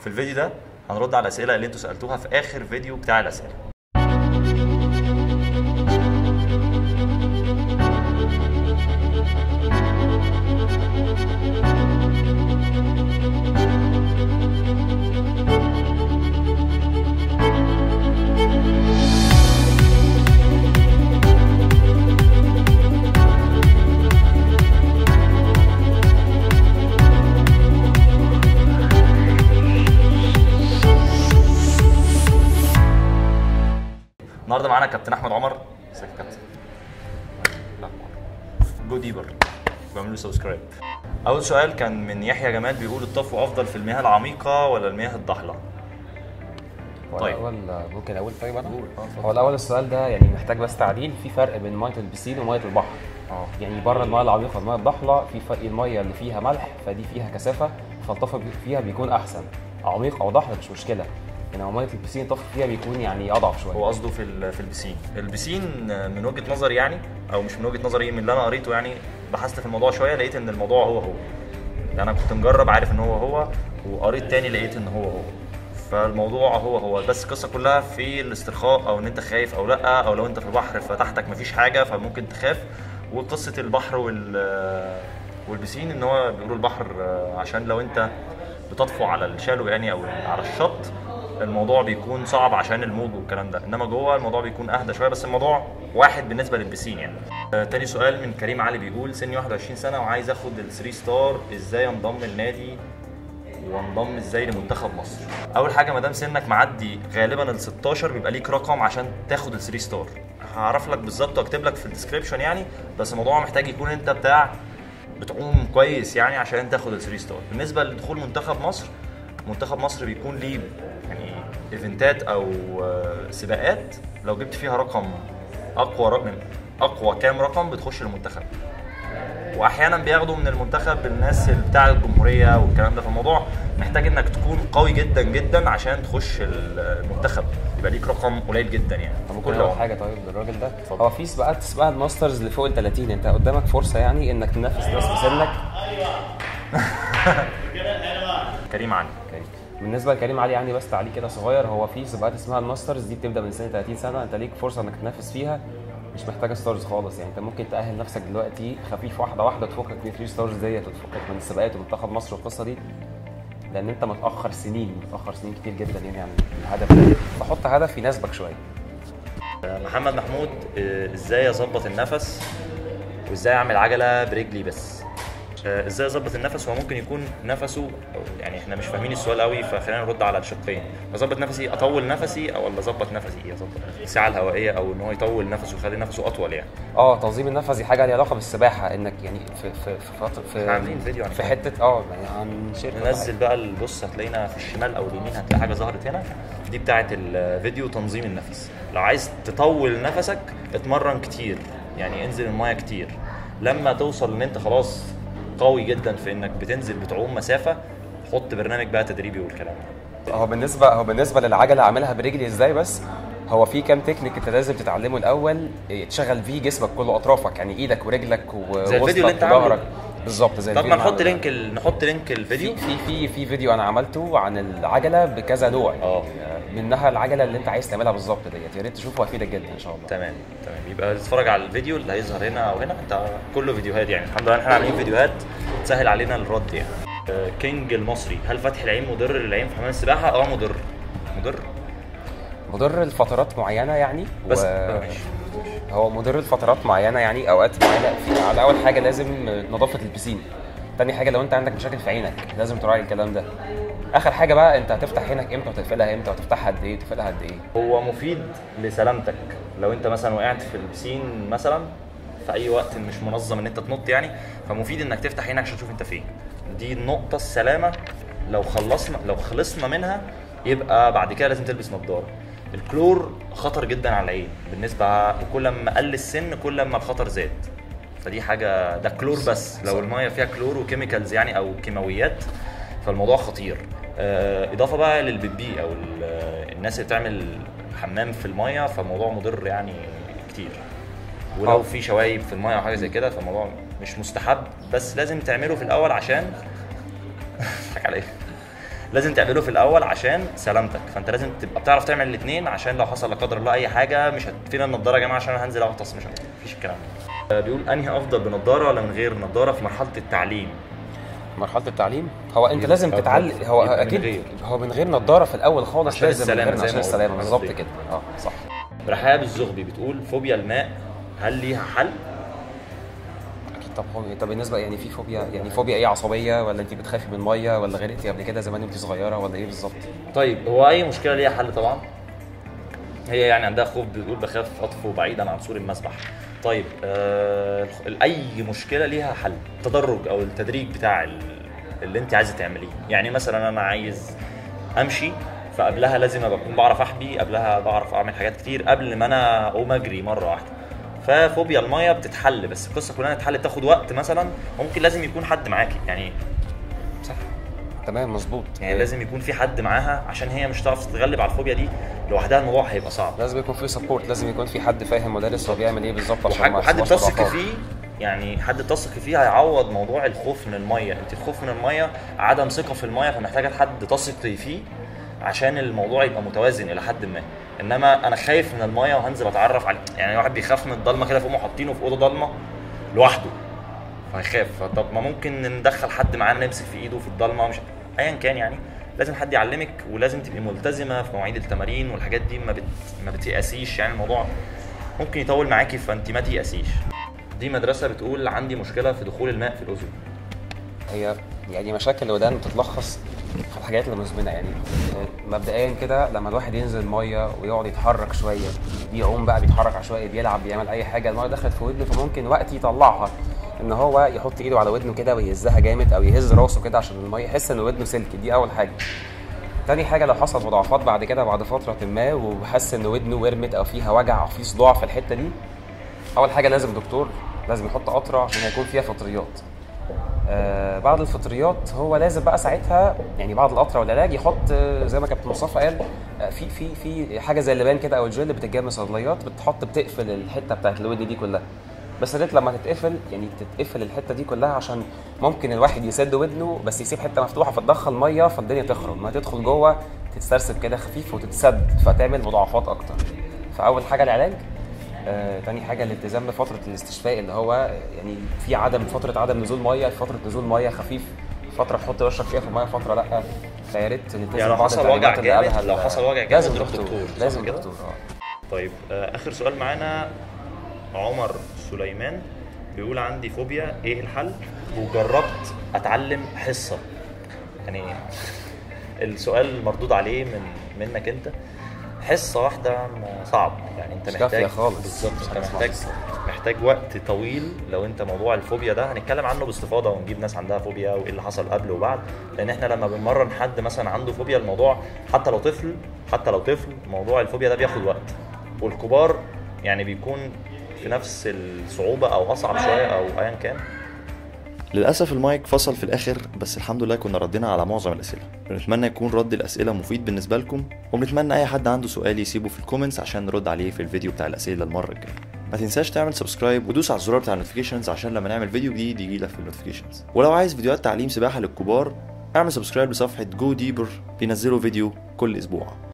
في الفيديو ده هنرد على الاسئله اللي انتوا سالتوها في اخر فيديو بتاع الاسئله النهارده معانا كابتن احمد عمر ازيك يا كابتن لا جو ديبر واعملوا سبسكرايب اول سؤال كان من يحيى جمال بيقول الطفو افضل في المياه العميقه ولا المياه الضحله هو طيب. الاول ممكن اقول طيب انا قول. آه، اتفضل. هو الاول السؤال ده يعني محتاج بس تعديل في فرق بين ميه البسين وميه البحر اه يعني بره الميه العميقه والميه الضحله في فرق الميه اللي فيها ملح فدي فيها كثافه فالطفو بي- فيها بيكون احسن عميق او ضحله مش مشكله انما ميه البسين الطفو فيها بيكون يعني اضعف شويه هو قصده في ال- في البسين البسين من وجهه نظري يعني او مش من وجهه نظري من اللي انا قريته يعني بحثت في الموضوع شويه لقيت ان الموضوع هو هو يعني انا كنت مجرب عارف ان هو هو وقريت تاني لقيت ان هو هو فالموضوع هو هو بس القصه كلها في الاسترخاء او ان انت خايف او لا او لو انت في البحر فتحتك مفيش حاجه فممكن تخاف وقصه البحر وال والبسين ان هو بيقولوا البحر عشان لو انت بتطفو على الشالو يعني او على الشط الموضوع بيكون صعب عشان الموج والكلام ده انما جوه الموضوع بيكون اهدى شويه بس الموضوع واحد بالنسبه للبسين يعني آه تاني سؤال من كريم علي بيقول سني 21 سنه وعايز اخد ال 3 ستار ازاي انضم النادي وانضم ازاي لمنتخب مصر اول حاجه ما دام سنك معدي غالبا ال 16 بيبقى ليك رقم عشان تاخد ال 3 ستار هعرف لك بالظبط واكتب لك في الديسكربشن يعني بس الموضوع محتاج يكون انت بتاع بتعوم كويس يعني عشان تاخد ال 3 ستار بالنسبه لدخول منتخب مصر منتخب مصر بيكون ليه يعني ايفنتات او آه، سباقات لو جبت فيها رقم اقوى رقم اقوى كام رقم بتخش المنتخب واحيانا بياخدوا من المنتخب الناس اللي بتاع الجمهوريه والكلام ده فالموضوع محتاج انك تكون قوي جدا جدا عشان تخش المنتخب يبقى ليك رقم قليل جدا يعني طب ممكن كل اقول عمر. حاجه طيب للراجل ده اتفضل. هو في سباقات اسمها الماسترز اللي فوق ال 30 انت قدامك فرصه يعني انك تنافس ناس في سنك كريم علي اوكي. بالنسبه لكريم علي يعني بس تعليق كده صغير هو في سباقات اسمها الماسترز دي بتبدا من سنه 30 سنه انت ليك فرصه انك تنافس فيها مش محتاجه ستارز خالص يعني انت ممكن تاهل نفسك دلوقتي خفيف واحده واحده تفكك من 3 ستارز ديت وتفكك من السباقات ومنتخب مصر والقصه دي لان انت متاخر سنين متاخر سنين كتير جدا يعني عن الهدف ده فحط هدف يناسبك شويه محمد محمود آه، ازاي اظبط النفس وازاي اعمل عجله برجلي بس آه، ازاي اظبط النفس هو ممكن يكون نفسه أو- يعني احنا مش فاهمين السؤال قوي فخلينا نرد على الشقين اظبط نفسي اطول نفسي او ولا اظبط نفسي ايه اظبط نفسي الساعه الهوائيه او ان هو يطول نفسه ويخلي نفسه اطول يعني اه تنظيم النفس دي حاجه ليها علاقه بالسباحه انك يعني في في في فتره في إحنا عاملين فيديو عن في كده. حته اه يعني عن شركه ننزل بقى البص هتلاقينا في الشمال او اليمين هتلاقي حاجه ظهرت هنا دي بتاعه الفيديو تنظيم النفس لو عايز تطول نفسك اتمرن كتير يعني انزل المايه كتير لما توصل ان انت خلاص قوي جدا في انك بتنزل بتعوم مسافه حط برنامج بقى تدريبي والكلام ده هو بالنسبه هو بالنسبه للعجله اعملها برجلي ازاي بس هو في كام تكنيك انت لازم تتعلمه الاول إيه، تشغل فيه جسمك كله اطرافك يعني ايدك ورجلك ووسطك زي الفيديو اللي انت عامله. وظهرك بالظبط زي طب الفيديو ما اللي نحط عامله لينك ال... نحط لينك الفيديو في في في في فيديو انا عملته عن العجله بكذا نوع اه. منها العجله اللي انت عايز تعملها بالظبط ديت يا ريت تشوفه هيفيدك جدا ان شاء الله تمام تمام يبقى تتفرج على الفيديو اللي هيظهر هنا او هنا انت كله فيديوهات يعني الحمد لله احنا عاملين فيديوهات تسهل علينا الرد يعني آه، كينج المصري هل فتح العين مضر للعين في حمام السباحه اه مضر مضر مضر لفترات معينه يعني بس و... آه، ماشي هو مضر لفترات معينه يعني اوقات معينه في على اول حاجه لازم نظافه البسين تاني حاجه لو انت عندك مشاكل في عينك لازم تراعي الكلام ده اخر حاجه بقى انت هتفتح عينك امتى وتقفلها امتى وتفتحها قد ايه وتقفلها قد ايه هو مفيد لسلامتك لو انت مثلا وقعت في البسين مثلا في اي وقت مش منظم ان انت تنط يعني فمفيد انك تفتح عينك عشان تشوف انت فين دي النقطه السلامه لو خلصنا لو خلصنا منها يبقى بعد كده لازم تلبس نظاره الكلور خطر جدا على العين بالنسبه وكل ما قل السن كل ما الخطر زاد فدي حاجه ده كلور بس لو الميه فيها كلور وكيميكالز يعني او كيماويات فالموضوع خطير آه، اضافه بقى للبيبي او ال- الناس اللي بتعمل حمام في الميه فالموضوع مضر يعني كتير ولو آه. في شوايب في الميه او حاجه زي كده فالموضوع مش مستحب بس لازم تعمله في الاول عشان حاجة على ايه لازم تعمله في الاول عشان سلامتك فانت لازم تبقى بتعرف تعمل الاثنين عشان لو حصل لا قدر الله اي حاجه مش هتفينا النضاره يا جماعه عشان انا هنزل اغطس مش مفيش الكلام ده بيقول انهي افضل بنضاره ولا من غير نضاره في مرحله التعليم مرحله التعليم هو انت يبقى لازم أفضل. تتعلم هو يبقى من اكيد غير. هو من غير نضاره في الاول خالص عشان لازم من السلامة غير زي عشان ما السلامه قلنا. بالظبط قصدي. كده اه صح رحاب الزغبي بتقول فوبيا الماء هل ليها حل؟ اكيد طب هو طب بالنسبه يعني في فوبيا يعني فوبيا ايه عصبيه ولا انت بتخافي من الميه ولا غرقتي قبل كده زمان وانت صغيره ولا ايه بالظبط طيب هو اي مشكله ليها حل طبعا هي يعني عندها خوف بتقول بخاف اطفو بعيدا عن سور المسبح طيب آه اي مشكله ليها حل التدرج او التدريج بتاع ال- اللي انت عايزه تعمليه يعني مثلا انا عايز امشي فقبلها لازم ابقى اكون بعرف احبي قبلها بعرف اعمل حاجات كتير قبل ما انا اقوم اجري مره واحده ففوبيا الميه بتتحل بس القصه كلها تتحل بتاخد وقت مثلا ممكن لازم يكون حد معاكي يعني صح تمام مظبوط يعني لازم يكون في حد معاها عشان هي مش هتعرف تتغلب على الفوبيا دي لوحدها الموضوع هيبقى صعب لازم يكون في سبورت لازم يكون في حد فاهم ودارس هو بيعمل ايه بالظبط عشان وحد, ما وحد يحصلش بتثق مضاعفات. فيه يعني حد بتثق فيه هيعوض موضوع الخوف من الميه انت الخوف من الميه عدم ثقه في الميه فمحتاجه حد تثقي فيه عشان الموضوع يبقى متوازن الى حد ما انما انا خايف من الميه وهنزل اتعرف عليه يعني واحد بيخاف من الضلمه كده فيقوموا حاطينه في اوضه ضلمه لوحده فهيخاف طب ما ممكن ندخل حد معانا نمسك في ايده في الضلمه مش ايا كان يعني لازم حد يعلمك ولازم تبقي ملتزمه في مواعيد التمارين والحاجات دي ما بت... ما بتيأسيش يعني الموضوع ممكن يطول معاكي فانت ما تيأسيش دي مدرسه بتقول عندي مشكله في دخول الماء في الاذن هي يعني مشاكل الودان بتتلخص في الحاجات المزمنه يعني مبدئيا كده لما الواحد ينزل ميه ويقعد يتحرك شويه بيعوم بقى بيتحرك عشوائي بيلعب بيعمل اي حاجه الميه دخلت في ودنه فممكن وقت يطلعها ان هو يحط ايده على ودنه كده ويهزها جامد او يهز راسه كده عشان الميه يحس ان ودنه سلك دي اول حاجه تاني حاجه لو حصل مضاعفات بعد كده بعد فتره ما وحس ان ودنه ورمت او فيها وجع او في صداع في الحته دي اول حاجه لازم دكتور لازم يحط قطره عشان هيكون فيها فطريات آه بعد الفطريات هو لازم بقى ساعتها يعني بعد القطره والعلاج يحط آه، زي ما كابتن مصطفى قال آه، في في في حاجه زي اللبان كده او الجل بتتجاب من الصيدليات بتحط بتقفل الحته بتاعت الودن دي كلها بس يا ريت لما تتقفل يعني تتقفل الحته دي كلها عشان ممكن الواحد يسد ودنه بس يسيب حته مفتوحه فتدخل ميه فالدنيا تخرج ما تدخل جوه تتسرسب كده خفيف وتتسد فتعمل مضاعفات اكتر فاول حاجه العلاج آه، تاني حاجه الالتزام بفتره الاستشفاء اللي هو يعني في عدم فتره عدم نزول ميه فتره نزول ميه خفيف فتره تحط وشك فيها في الميه فتره لا فيا ريت نلتزم يعني لو بعض حصل التعليمات وجع اللي جامد- قالها لو ال- حصل وجع جامد لازم نروح دكتور دكتور، صح لازم كده؟ دكتور اه طيب آه، اخر سؤال معانا عمر سليمان بيقول عندي فوبيا ايه الحل وجربت اتعلم حصه يعني السؤال مردود عليه من منك انت حصه واحده م- صعب يعني انت مش محتاج كافية خالص. بالظبط مش انت حاجة اسمها محتاج حصة. محتاج وقت طويل لو انت موضوع الفوبيا ده هنتكلم عنه باستفاضه ونجيب ناس عندها فوبيا وايه اللي حصل قبل وبعد لان احنا لما بنمرن حد مثلا عنده فوبيا الموضوع حتى لو طفل حتى لو طفل موضوع الفوبيا ده بياخد وقت والكبار يعني بيكون في نفس الصعوبه او اصعب شويه او ايا كان للأسف المايك فصل في الآخر بس الحمد لله كنا ردينا على معظم الأسئلة بنتمنى يكون رد الأسئلة مفيد بالنسبة لكم وبنتمنى أي حد عنده سؤال يسيبه في الكومنتس عشان نرد عليه في الفيديو بتاع الأسئلة المرة الجاية ما تنساش تعمل سبسكرايب ودوس على الزرار بتاع النوتيفيكيشنز عشان لما نعمل فيديو جديد يجيلك في النوتيفيكيشنز ولو عايز فيديوهات تعليم سباحة للكبار اعمل سبسكرايب لصفحة جو ديبر بينزلوا فيديو كل أسبوع